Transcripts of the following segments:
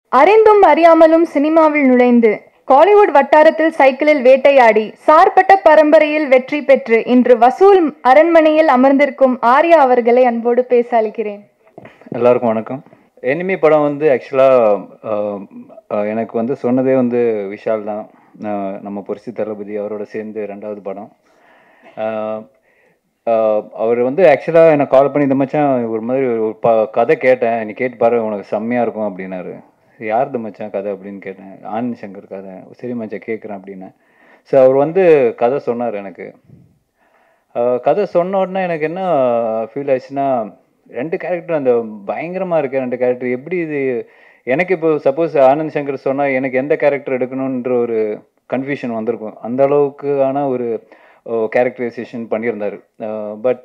அறிந்தும் அறியாமலும் சினிமாவில் நுழைந்து காலிவுட் வட்டாரத்தில் சைக்கிளில் வேட்டையாடி சார்பட்ட பரம்பரையில் வெற்றி பெற்று இன்று வசூல் அரண்மனையில் அமர்ந்திருக்கும் ஆர்யா அவர்களை அன்போடு பேச அளிக்கிறேன் எல்லாருக்கும் வணக்கம் எனிமி படம் வந்து ஆக்சுவலாக எனக்கு வந்து சொன்னதே வந்து விஷால் தான் அஹ் நம்ம புரட்சி தளபதி அவரோட சேர்ந்து ரெண்டாவது படம் அஹ் அஹ் அவர் வந்து ஆக்சுவலாக எனக்கு கால் பண்ணி இந்த மச்சான் ஒரு மாதிரி ஒரு ப கதை கேட்டேன் நீ கேட்டு பாரு உனக்கு செம்மையாக இருக்கும் அப்படின்னாரு யாருது மச்சான் கதை அப்படின்னு கேட்டேன் ஆனந்த் சங்கர் கதை சரி மச்சான் கேட்குறேன் அப்படின்னேன் ஸோ அவர் வந்து கதை சொன்னார் எனக்கு அஹ் கதை சொன்ன உடனே எனக்கு என்ன ஃபீல் ஆச்சுன்னா ரெண்டு கேரக்டர் அந்த பயங்கரமாக இருக்க ரெண்டு கேரக்டர் எப்படி இது எனக்கு இப்போ சப்போஸ் ஆனந்த் சங்கர் சொன்னால் எனக்கு எந்த கேரக்டர் எடுக்கணுன்ற ஒரு கன்ஃபியூஷன் வந்திருக்கும் அந்த அளவுக்கான ஒரு கேரக்டரைசேஷன் பண்ணியிருந்தார் பட்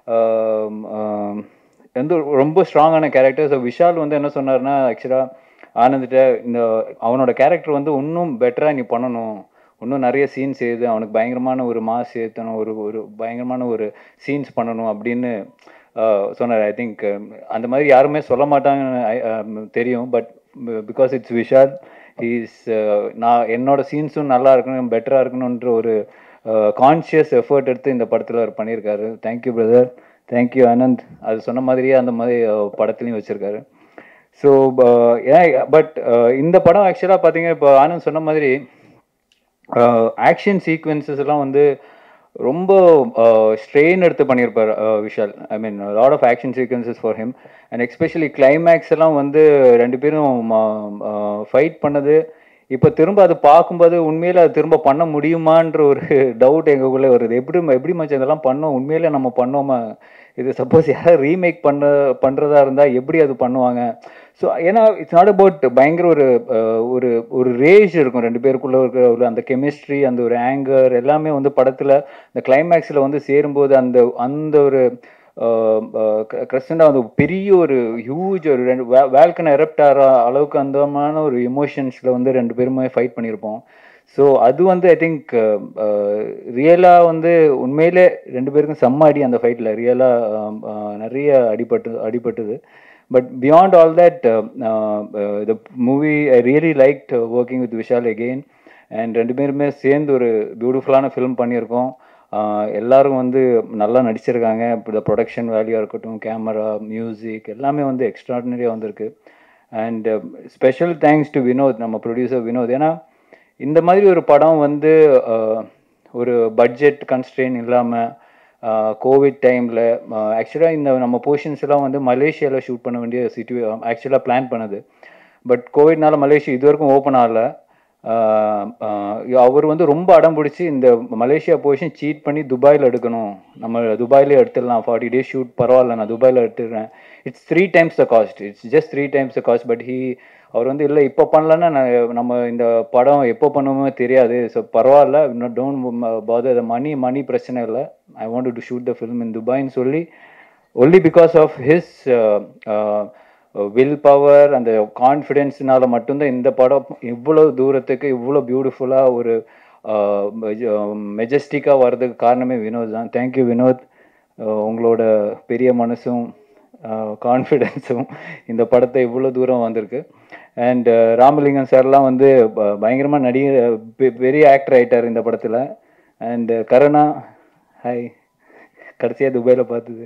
வந்து ரொம்ப ஸ்ட்ராங்கான கேரக்டர் ஸோ விஷால் வந்து என்ன சொன்னார்னா ஆக்சுவலாக ஆனந்திட்ட இந்த அவனோட கேரக்டர் வந்து இன்னும் பெட்டராக நீ பண்ணணும் இன்னும் நிறைய சீன்ஸ் எழுது அவனுக்கு பயங்கரமான ஒரு மாஸ் ஏற்றணும் ஒரு ஒரு பயங்கரமான ஒரு சீன்ஸ் பண்ணணும் அப்படின்னு சொன்னார் ஐ திங்க் அந்த மாதிரி யாருமே சொல்ல மாட்டாங்கன்னு தெரியும் but because it's Vishal is நான் என்னோட சீன்ஸும் நல்லா இருக்கணும் பெட்டராக இருக்கணுன்ற ஒரு கான்ஷியஸ் எஃபர்ட் எடுத்து இந்த படத்தில் அவர் பண்ணியிருக்காரு தேங்க்யூ பிரதர் தேங்க்யூ ஆனந்த் அது சொன்ன மாதிரியே அந்த மாதிரி படத்துலையும் வச்சுருக்காரு ஸோ ஏன் பட் இந்த படம் ஆக்சுவலாக பார்த்தீங்க இப்போ ஆனந்த் சொன்ன மாதிரி ஆக்ஷன் சீக்வன்சஸ் எல்லாம் வந்து ரொம்ப ஸ்ட்ரெயின் எடுத்து பண்ணியிருப்பார் Vishal I mean lot of action sequences for him and especially climax எல்லாம் வந்து ரெண்டு பேரும் ஃபைட் பண்ணது இப்போ திரும்ப அது பார்க்கும்போது உண்மையில அது திரும்ப பண்ண முடியுமான்ற ஒரு டவுட் எங்களுக்குள்ளே வருது எப்படி எப்படி மச்சம் இதெல்லாம் பண்ணோம் உண்மையில நம்ம பண்ணோமா இது சப்போஸ் யாராவது ரீமேக் பண்ண பண்ணுறதா இருந்தால் எப்படி அது பண்ணுவாங்க ஸோ ஏன்னா இட்ஸ் நாட் அபவுட் பயங்கர ஒரு ஒரு ஒரு ரேஜ் இருக்கும் ரெண்டு பேருக்குள்ள இருக்கிற ஒரு அந்த கெமிஸ்ட்ரி அந்த ஒரு ஆங்கர் எல்லாமே வந்து படத்தில் இந்த கிளைமேக்ஸில் வந்து சேரும்போது அந்த அந்த ஒரு கிறிஸ்டண்டாக வந்து பெரிய ஒரு ஹியூஜ் ஒரு ரெண்டு வேல்கன் எரப்ட் ஆகிற அளவுக்கு அந்தமான ஒரு எமோஷன்ஸில் வந்து ரெண்டு பேருமே ஃபைட் பண்ணியிருப்போம் ஸோ அது வந்து ஐ திங்க் ரியலாக வந்து உண்மையிலே ரெண்டு பேருக்கும் செம்ம அடி அந்த ஃபைட்டில் ரியலாக நிறைய அடிபட்டு அடிபட்டுது but beyond all that the movie I really like working with Vishal again and ரெண்டு பேருமே சேர்ந்து ஒரு பியூட்டிஃபுல்லான ஃபிலிம் பண்ணியிருக்கோம் எல்லாரும் வந்து நல்லா நடிச்சிருக்காங்க இப்போ இந்த ப்ரொடக்ஷன் வேல்யூவாக இருக்கட்டும் கேமரா மியூசிக் எல்லாமே வந்து எக்ஸ்ட்ராடினரியாக வந்திருக்கு and special thanks to Vinod நம்ம ப்ரொடியூசர் வினோத் ஏன்னா இந்த மாதிரி ஒரு படம் வந்து ஒரு பட்ஜெட் கன்ஸ்ட்ரெயின் இல்லாமல் கோவிட் டைமில் ஆக்சுவலாக இந்த நம்ம போர்ஷன்ஸ் எல்லாம் வந்து மலேசியாவில் ஷூட் பண்ண வேண்டிய சிச்சுவே ஆக்சுவலாக பிளான் பண்ணுது பட் கோவிட்னால மலேசியா இது வரைக்கும் ஓப்பன் ஆகலை அவர் வந்து ரொம்ப அடம் பிடிச்சி இந்த மலேசியா போர்ஷன் சீட் பண்ணி துபாயில் எடுக்கணும் நம்ம துபாயிலே எடுத்துடலாம் ஃபார்ட்டி டேஸ் ஷூட் பரவாயில்ல நான் துபாயில் எடுத்துடுறேன் it's three times the cost it's just three times the cost but he அவர் வந்து இல்லை இப்போ பண்ணலன்னா நான் நம்ம இந்த படம் எப்போ பண்ணுவோமோ தெரியாது ஸோ பரவாயில்ல இன்னும் டோன்ட் பாதர் மணி மணி பிரச்சனை இல்லை I want to shoot the film in துபாய்ன்னு சொல்லி only because of his will power அந்த கான்ஃபிடென்ஸ்னால மட்டும்தான் இந்த படம் இவ்வளோ தூரத்துக்கு இவ்வளோ பியூட்டிஃபுல்லாக ஒரு மெஜஸ்டிக்காக வர்றதுக்கு காரணமே வினோத் தான் தேங்க்யூ வினோத் உங்களோட பெரிய மனசும் கான்ஃபிடென்ஸும் இந்த படத்தை இவ்வளோ தூரம் வந்திருக்கு அண்ட் ராமலிங்கம் சார்லாம் வந்து பயங்கரமாக நடிகர் பெரிய ஆக்டர் ஆகிட்டார் இந்த படத்தில் அண்ட் கருணா ஹாய் கடைசியாக துபாயில் பார்த்தது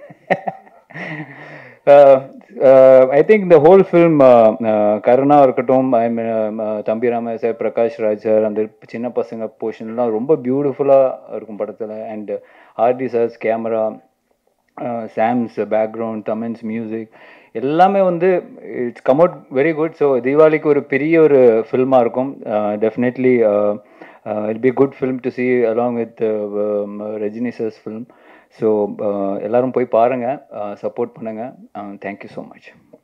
ஐ திங்க் இந்த ஹோல் ஃபில்ம் கருணா இருக்கட்டும் ஐ மீன் தம்பி ராம சார் பிரகாஷ் ராஜ் சார் அந்த சின்ன பசங்க போர்ஷன்லாம் ரொம்ப பியூட்டிஃபுல்லாக இருக்கும் படத்தில் and RD sir's camera Sam's background தமிழ்ஸ் மியூசிக் எல்லாமே வந்து it's come out very good so தீபாவளிக்கு ஒரு பெரிய ஒரு ஃபில்மாக இருக்கும் definitely it be good film to see along with Rajini sir's film so எல்லாரும் போய் பாருங்கள் சப்போர்ட் பண்ணுங்கள் தேங்க்யூ ஸோ மச்